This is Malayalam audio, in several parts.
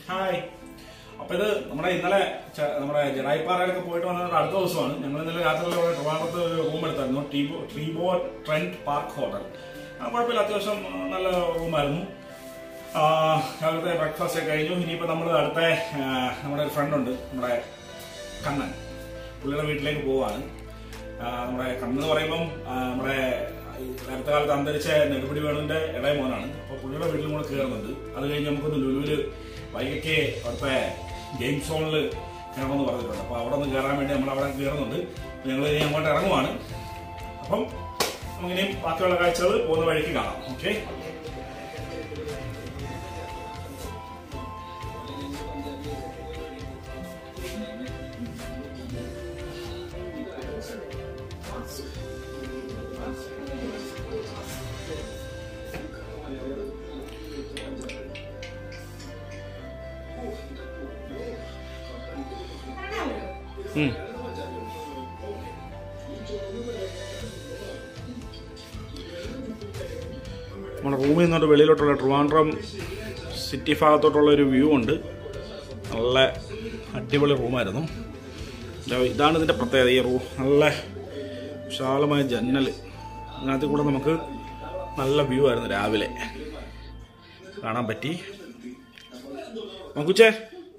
ഹായ് അപ്പൊ ഇത് നമ്മുടെ ഇന്നലെ ച- നമ്മുടെ ജഡായിപ്പാറയിലൊക്കെ പോയിട്ട് വന്ന അടുത്ത ദിവസമാണ് ഞങ്ങൾ ഇന്നലെ രാത്രി ഇവിടെ ട്രിവാൻഡ്രത്ത് ഒരു റൂം എടുത്തായിരുന്നു ടീബോ ട്രീബോ ട്രെൻഡ് പാർക്ക് ഹോട്ടൽ ആ, കുഴപ്പമില്ല അത്യാവശ്യം ആ, നല്ല റൂമായിരുന്നു ആ, രാവിലത്തെ ബ്രേക്ക്ഫാസ്റ്റ് ഒക്കെ കഴിഞ്ഞു ഇനിയിപ്പോൾ നമ്മൾ അടുത്ത ആ, നമ്മുടെ ഒരു ഫ്രണ്ട് ഉണ്ട് നമ്മുടെ കണ്ണൻ പുള്ളിയുടെ വീട്ടിലേക്ക് പോവാണ് ആ, നമ്മുടെ കണ്ണെന്ന് എന്ന് പറയുമ്പം ആ, നമ്മുടെ ഈ അടുത്ത കാലത്ത് അന്തരിച്ച നെടുപടി വേണുവിന്റെ ഇടയ മോനാണ് അപ്പോൾ പുള്ളിയുടെ വീട്ടിലും കൂടെ കയറുന്നുണ്ട് അത് കഴിഞ്ഞ് നമുക്കൊന്ന് ലുലുവില് വൈകിട്ട് അവിടുത്തെ ഗെയിം സോണിൽ കയറണമെന്ന് പറഞ്ഞിട്ടുണ്ട് അപ്പോൾ അവിടെ നിന്ന് കയറാൻ വേണ്ടി നമ്മൾ അവിടെ കയറുന്നുണ്ട് ഞങ്ങൾ ഇനി അങ്ങോട്ട് ഇറങ്ങുവാണ് അപ്പം നമുക്കിനിയും ബാക്കിയുള്ള കാഴ്ചകൾ പോകുന്ന വഴിക്ക് കാണാം ഓക്കെ നമ്മുടെ റൂമിൽ നിന്നോട്ട് വെളിയിലോട്ടുള്ള ട്രിവാൻഡ്രം സിറ്റി ഭാഗത്തോട്ടുള്ള ഒരു വ്യൂ ഉണ്ട് നല്ല അടിപൊളി റൂമായിരുന്നു ഇതാ- ഇതാണ് ഇതിൻ്റെ പ്രത്യേകത ഈ റൂം നല്ല വിശാലമായ ജന്നൽ അതിനകത്ത് കൂടെ നമുക്ക് നല്ല വ്യൂ ആയിരുന്നു രാവിലെ കാണാൻ പറ്റി മക്കുച്ചേ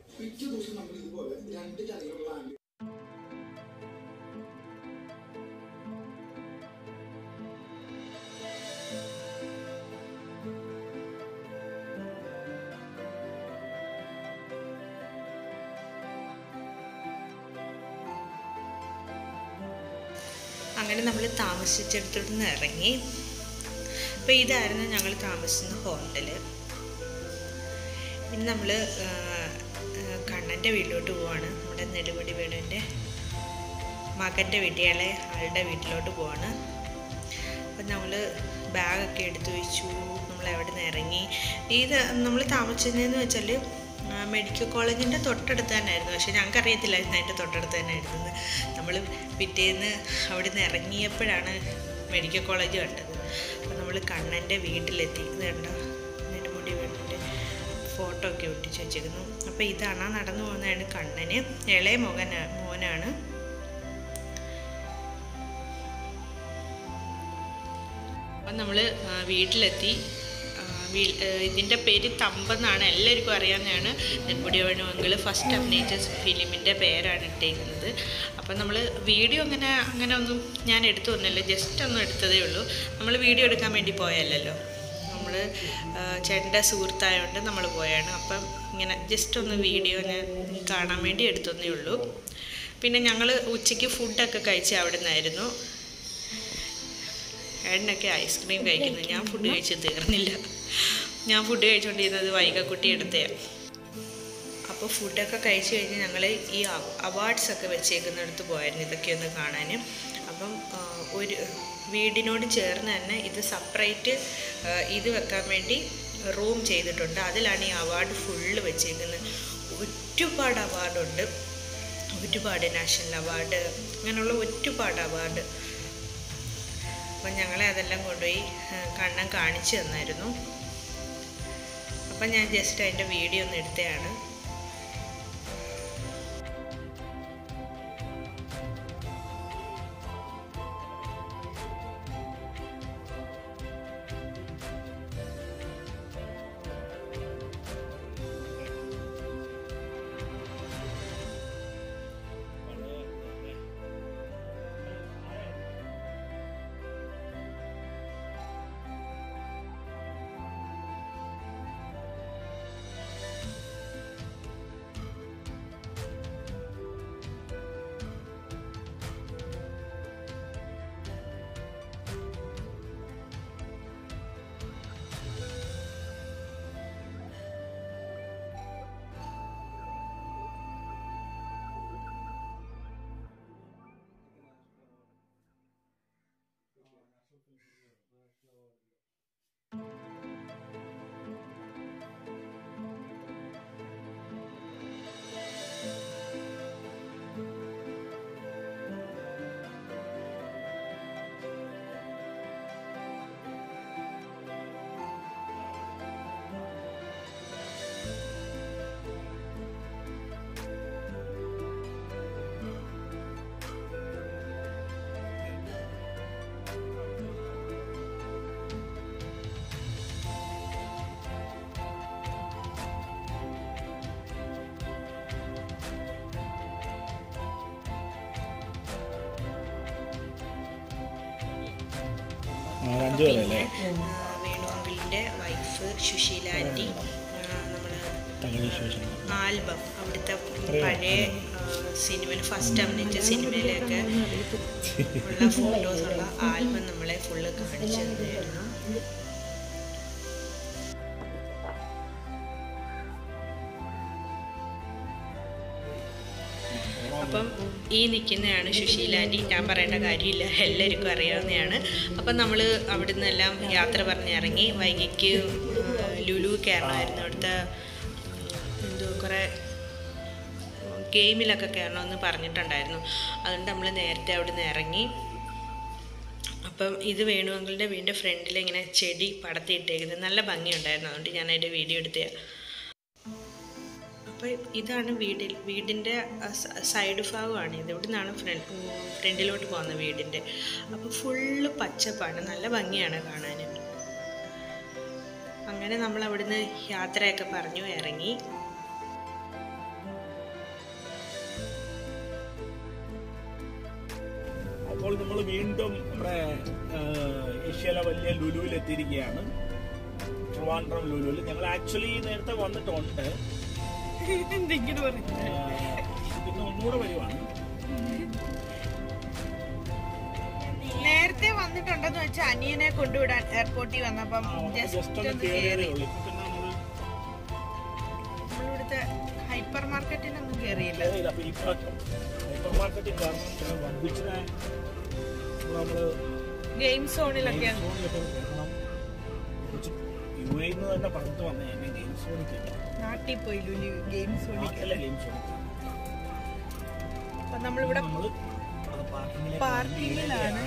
അങ്ങനെ നമ്മൾ താമസിച്ചിടത്തോട്ട് നിന്ന് ഇറങ്ങി അപ്പോൾ ഇതായിരുന്നു ഞങ്ങൾ താമസിക്കുന്ന ഹോട്ടൽ ഇനി നമ്മൾ കണ്ണൻ്റെ വീട്ടിലോട്ട് പോവാണ് നമ്മുടെ നെടുമുടി വീടിൻ്റെ മകൻ്റെ വീട്ടിലെ ആളുടെ വീട്ടിലോട്ട് പോവാണ് അപ്പം നമ്മൾ ബാഗൊക്കെ എടുത്തു വെച്ചു നമ്മൾ എവിടെ നിന്ന് ഇറങ്ങി ഇത് നമ്മൾ താമസിച്ചതെന്ന് വെച്ചാൽ മെഡിക്കൽ കോളേജിൻ്റെ തൊട്ടടുത്ത് തന്നെയായിരുന്നു പക്ഷേ ഞങ്ങൾക്ക് അറിയത്തില്ലായിരുന്നു അതിൻ്റെ തൊട്ടടുത്ത് തന്നെ ആയിരുന്നു നമ്മൾ പിറ്റേന്ന് അവിടെ നിന്ന് ഇറങ്ങിയപ്പോഴാണ് മെഡിക്കൽ കോളേജ് കണ്ടത് അപ്പോൾ നമ്മൾ കണ്ണൻ്റെ വീട്ടിലെത്തി ഇത് കണ്ടോ നെടുമുടി വീടിൻ്റെ ഫോട്ടോ ഒക്കെ ഒട്ടിച്ച് വെച്ചിരുന്നു അപ്പോൾ ഇതാണ് ആ നടന്നു പോകുന്നതാണ് കണ്ണന് ഇളയ മകന മോനാണ് അപ്പം നമ്മൾ വീട്ടിലെത്തി ആ, വീ- ആ, ഇതിൻ്റെ പേര് തമ്പെന്നാണ് എല്ലാവർക്കും അറിയാവുന്നതാണ് നെൽപ്പൊടി വേണമെങ്കിൽ ഫസ്റ്റ് അഭിനയിച്ച ഫിലിമിൻ്റെ പേരാണ് ഇട്ടേക്കുന്നത് അപ്പം നമ്മൾ വീഡിയോ അങ്ങനെ അങ്ങനെ ഒന്നും ഞാൻ എടുത്തു വന്നില്ല ജസ്റ്റ് ഒന്നും എടുത്തതേ ഉള്ളൂ നമ്മൾ വീഡിയോ എടുക്കാൻ വേണ്ടി പോയല്ലല്ലോ നമ്മൾ ചേട്ടൻ്റെ സുഹൃത്തായതുകൊണ്ട് നമ്മൾ പോയാണ് അപ്പം ഇങ്ങനെ ജസ്റ്റ് ഒന്ന് വീഡിയോ ഞാൻ കാണാൻ വേണ്ടി എടുത്തതേ ഉള്ളൂ പിന്നെ ഞങ്ങൾ ഉച്ചയ്ക്ക് ഫുഡൊക്കെ കഴിച്ച് അവിടെ നിന്നായിരുന്നു ഏട്ടനൊക്കെ ഐസ്ക്രീം കഴിക്കുന്നു ഞാൻ ഫുഡ് കഴിച്ച് തീർന്നില്ല ഞാൻ ഫുഡ് കഴിച്ചുകൊണ്ടിരുന്നത് വൈകക്കുട്ടി എടുത്തയാണ് അപ്പോൾ ഫുഡൊക്കെ കഴിച്ച് കഴിഞ്ഞ് ഞങ്ങൾ ഈ അവാർഡ്സ് ഒക്കെ വെച്ചേക്കുന്നിടത്ത് പോയായിരുന്നു ഇതൊക്കെ ഒന്ന് കാണാൻ അപ്പം ആ, ഒരു വീടിനോട് ചേർന്ന് തന്നെ ഇത് സെപ്പറേറ്റ് ഇത് വെക്കാൻ വേണ്ടി റൂം ചെയ്തിട്ടുണ്ട് അതിലാണ് ഈ അവാർഡ് ഫുള്ള് വെച്ചേക്കുന്നത് ഒരുപാട് അവാർഡുണ്ട് ഒരുപാട് നാഷണൽ അവാർഡ് അങ്ങനെയുള്ള ഒരുപാട് അവാർഡ് അപ്പം ഞങ്ങളെ അതെല്ലാം കൊണ്ടുപോയി ആ, കണ്ണൻ കാണിച്ചു തന്നായിരുന്നു അപ്പം ഞാൻ ജസ്റ്റ് അതിൻ്റെ വീഡിയോ ഒന്ന് എടുത്തതാണ് അഞ്ചു പേരല്ലേ വേണു അങ്കിളിൻ്റെ വൈഫ് സുശീല ആൻറ്റി നമ്മൾ തകഴി ശേഷം ആൽബം അവിടുത്തെ പഴയ സിനിമയിൽ ഫസ്റ്റ് അഭിനയിച്ച സിനിമയിലൊക്കെ ഉള്ള ഫോട്ടോസ് ഉള്ള ആൽബം നമ്മളെ ഫുള്ള് കാണിച്ചു തന്നായിരുന്നു അപ്പം ഈ നിൽക്കുന്നതാണ് സുശീലാൻറ്റി ഞാൻ പറയേണ്ട കാര്യമില്ല എല്ലാവർക്കും അറിയാവുന്നതാണ് അപ്പം നമ്മൾ അവിടെ നിന്നെല്ലാം യാത്ര പറഞ്ഞിറങ്ങി വൈകിക്ക് ആ, ലുലു കയറണമായിരുന്നു അവിടുത്തെ എന്തോ കുറേ ഗെയിമിലൊക്കെ കയറണമെന്ന് പറഞ്ഞിട്ടുണ്ടായിരുന്നു അതുകൊണ്ട് നമ്മൾ നേരത്തെ അവിടെ നിന്ന് ഇറങ്ങി അപ്പം ഇത് വേണുവങ്കളുടെ വീടിൻ്റെ ഫ്രണ്ടിൽ ഇങ്ങനെ ചെടി പടത്തിയിട്ടേക്കുന്നത് നല്ല ഭംഗിയുണ്ടായിരുന്നു അതുകൊണ്ട് ഞാൻ അതിൻ്റെ വീഡിയോ എടുത്തതാണ് അപ്പോൾ ഇതാണ് വീടിൽ വീടിൻ്റെ സൈഡ് ഭാഗമാണ് ഇത് ഇവിടെ നിന്നാണ് ഫ്രണ്ട് ഫ്രണ്ടിലോട്ട് പോകുന്ന വീടിൻ്റെ അപ്പോൾ ഫുള്ള് പച്ചപ്പാണ് നല്ല ഭംഗിയാണ് കാണാൻ അങ്ങനെ നമ്മൾ അവിടുന്ന് യാത്രയൊക്കെ പറഞ്ഞു ഇറങ്ങി അപ്പോൾ നമ്മൾ വീണ്ടും നമ്മുടെ ആ, ഏഷ്യയിലെ വലിയ ലുലുവിൽ എത്തിയിരിക്കുകയാണ് ട്രിവാൻഡ്രം ലുലുവിൽ ഞങ്ങൾ ആക്ച്വലി നേരത്തെ വന്നിട്ടുണ്ട് എന്തെങ്കിലും ആ, പിന്നെ ഒന്നുകൂടെ വരുവാണ് നേരത്തെ വന്നിട്ടുണ്ടെന്ന് വെച്ചാൽ അനിയനെ കൊണ്ടുവിടാൻ എയർപോർട്ടിൽ വന്നപ്പം ജസ്റ്റ് ഒന്ന് കയറിയതേ ഉള്ളൂ ഇപ്പൊ പിന്നെ നമ്മള് നമ്മളിവിടുത്തെ ഹൈപ്പർ മാർക്കറ്റിലൊന്നും കയറിയില്ല കയറിയില്ല അപ്പൊ ഈ പ്രാവശ്യം സൂപ്പർ മാർക്കറ്റിൽ കാരണം വന്നിച്ചിനെ നമ്മള് ഗെയിം സോണിലൊക്കെ സോണിലൊക്കെ കയറണം കുറച്ച് യു എയിൽ നിന്ന് തന്നെ പുറത്ത് വന്നേ എന്നെ ഗെയിം സോണിക്ക് നാട്ടിൽ പോയി ലുലു ഗെയിം സോണിൽ നാട്ടിലെ ഗെയിം സോണിക്ക് അപ്പൊ നമ്മളിവിടെ നമ്മള് അത് പാർക്കിങ്ങിലേക്ക് പാർക്കിങ്ങിലാണ്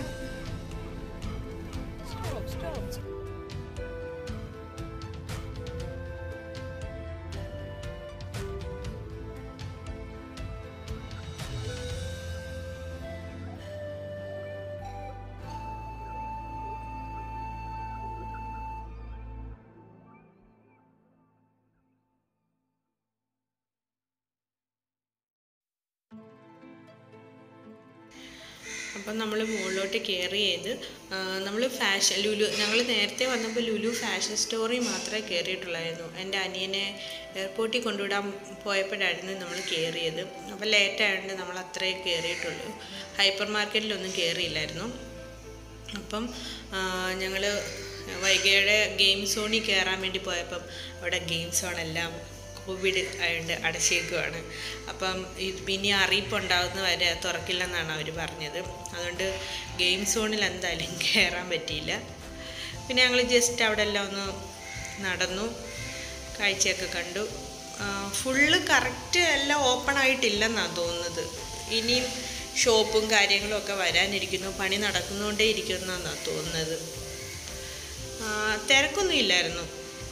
അപ്പം നമ്മൾ മുകളിലോട്ട് കയറി ചെയ്ത് നമ്മൾ ഫാഷൻ ലുലു ഞങ്ങൾ നേരത്തെ വന്നപ്പോൾ ലുലു ഫാഷൻ സ്റ്റോറിൽ മാത്രമേ കയറിയിട്ടുള്ളായിരുന്നു എൻ്റെ അനിയനെ എയർപോർട്ടിൽ കൊണ്ടുവിടാൻ പോയപ്പോഴായിരുന്നു നമ്മൾ കയറിയത് അപ്പോൾ ലേറ്റ് ആയതുകൊണ്ട് നമ്മൾ അത്രേ കയറിയിട്ടുള്ളൂ ഹൈപ്പർ മാർക്കറ്റിലൊന്നും കയറിയില്ലായിരുന്നു അപ്പം ഞങ്ങൾ വൈകിയുടെ ഗെയിം സോണിൽ കയറാൻ വേണ്ടി പോയപ്പം അവിടെ ഗെയിം സോണെല്ലാം കോവിഡ് ആയതുകൊണ്ട് അടച്ചേക്കുവാണ് അപ്പം ഇത് ഇനി അറിയിപ്പുണ്ടാകുന്ന വരെ തുറക്കില്ലെന്നാണ് അവർ പറഞ്ഞത് അതുകൊണ്ട് ഗെയിം സോണിൽ എന്തായാലും കയറാൻ പറ്റിയില്ല പിന്നെ ഞങ്ങൾ ജസ്റ്റ് അവിടെ എല്ലാം ഒന്ന് നടന്നു കാഴ്ചയൊക്കെ കണ്ടു ഫുള്ള് കറക്റ്റ് എല്ലാം ഓപ്പൺ ആയിട്ടില്ലെന്നാണ് തോന്നുന്നത് ഇനിയും ഷോപ്പും കാര്യങ്ങളും ഒക്കെ വരാനിരിക്കുന്നു പണി നടക്കുന്നുകൊണ്ടേ ഇരിക്കുന്നെന്നാണ് തോന്നുന്നത് ആ, തിരക്കൊന്നും ഇല്ലായിരുന്നു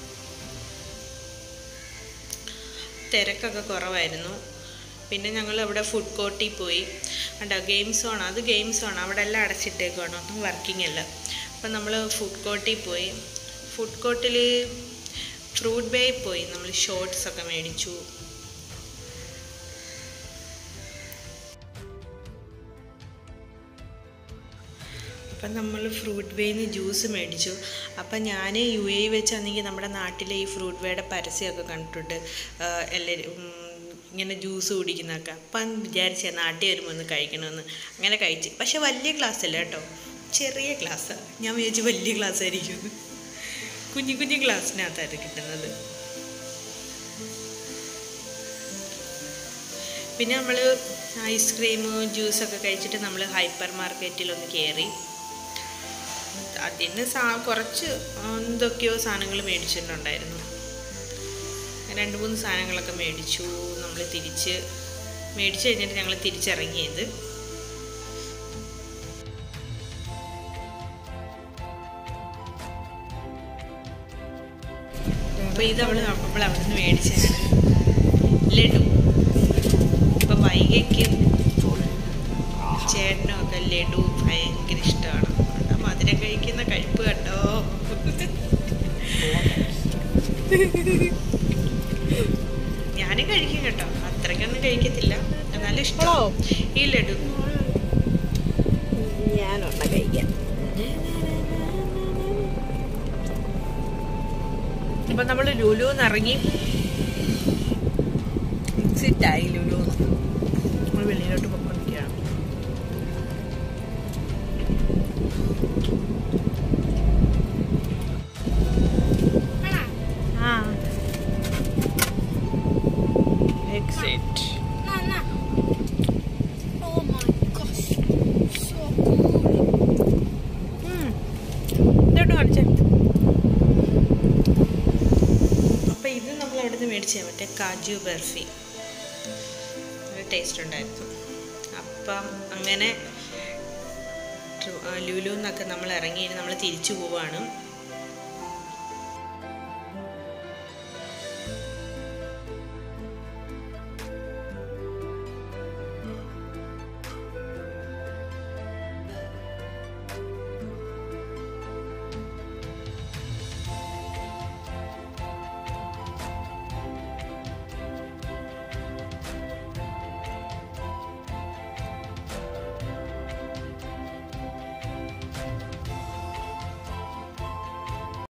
തിരക്കൊക്കെ കുറവായിരുന്നു പിന്നെ ഞങ്ങൾ അവിടെ ഫുഡ് കോർട്ടിൽ പോയി കണ്ടോ ഗെയിം സോൺ അത് ഗെയിം സോൺ അവിടെ എല്ലാം അടച്ചിട്ടേക്കുവാണ് ഒന്നും വർക്കിംഗ് അല്ല അപ്പം നമ്മൾ ഫുഡ് കോർട്ടിൽ പോയി ഫുഡ് കോർട്ടിൽ ഫ്രൂട്ട് ബേ പോയി നമ്മൾ ഷോർട്സ് ഒക്കെ മേടിച്ചു അപ്പം നമ്മൾ ഫ്രൂട്ട് വേന്ന് ജ്യൂസ് മേടിച്ചു അപ്പം ഞാൻ യു എ വെച്ചാണെങ്കിൽ നമ്മുടെ നാട്ടിലെ ഈ ഫ്രൂട്ട് വേയുടെ പരസ്യമൊക്കെ കണ്ടിട്ടുണ്ട് എല്ലാവരും ഇങ്ങനെ ജ്യൂസ് കുടിക്കുന്നതൊക്കെ അപ്പം വിചാരിച്ച നാട്ടിൽ വരുമ്പോൾ ഒന്ന് കഴിക്കണമെന്ന് അങ്ങനെ കഴിച്ച് പക്ഷെ വലിയ ഗ്ലാസ് അല്ല കേട്ടോ ചെറിയ ഗ്ലാസ്സാണ് ഞാൻ വിചാരിച്ചു വലിയ ഗ്ലാസ് ആയിരിക്കും കുഞ്ഞു കുഞ്ഞു ഗ്ലാസ്സിനകത്തായിരുന്നു കിട്ടുന്നത് പിന്നെ നമ്മൾ ഐസ്ക്രീം ജ്യൂസൊക്കെ കഴിച്ചിട്ട് നമ്മൾ ഹൈപ്പർ മാർക്കറ്റിലൊന്ന് കയറി അതിന് സാ കുറച്ച് എന്തൊക്കെയോ സാധനങ്ങൾ മേടിച്ചിട്ടുണ്ടായിരുന്നു രണ്ട് മൂന്ന് സാധനങ്ങളൊക്കെ മേടിച്ചു നമ്മൾ തിരിച്ച് മേടിച്ചു കഴിഞ്ഞിട്ട് ഞങ്ങൾ തിരിച്ചിറങ്ങിയത് അപ്പോൾ ഇത് അവൾ നമ്മൾ അവിടെ നിന്ന് മേടിച്ചതാണ് ലഡു ഇപ്പം വൈകയ്ക്ക് ചേട്ടനും ഒക്കെ ലഡു ഭയങ്കര ഇഷ്ടമാണ് ആ മധുരം കഴിക്കുന്ന കഴിപ്പ് കണ്ടോ ഞാനും കഴിക്കും കേട്ടോ അത്രയ്ക്കൊന്നും കഴിക്കത്തില്ല എന്നാലും ഇഷ്ടം ഈ ലഡു ഞാനുള്ള കഴിക്കാം അപ്പൊ നമ്മൾ ലുലുന്ന് ഇറങ്ങി എക്സിറ്റായി ലുലു നമ്മൾ വെളിയിലോട്ട് പോയിക്കൊണ്ടിരിക്കുകയാണ് ആ exit Nana. Oh my gosh. So cool. ഇതോട്ട് കാണിച്ചേ അപ്പൊ ഇത് നമ്മൾ അവിടെ നിന്ന് മേടിച്ച മറ്റേ കാജു ബർഫി നല്ല ടേസ്റ്റ് ഉണ്ടായിരുന്നു അപ്പം അങ്ങനെ ലുലു എന്നൊക്കെ നമ്മൾ ഇറങ്ങി നമ്മൾ തിരിച്ചു പോവാണ്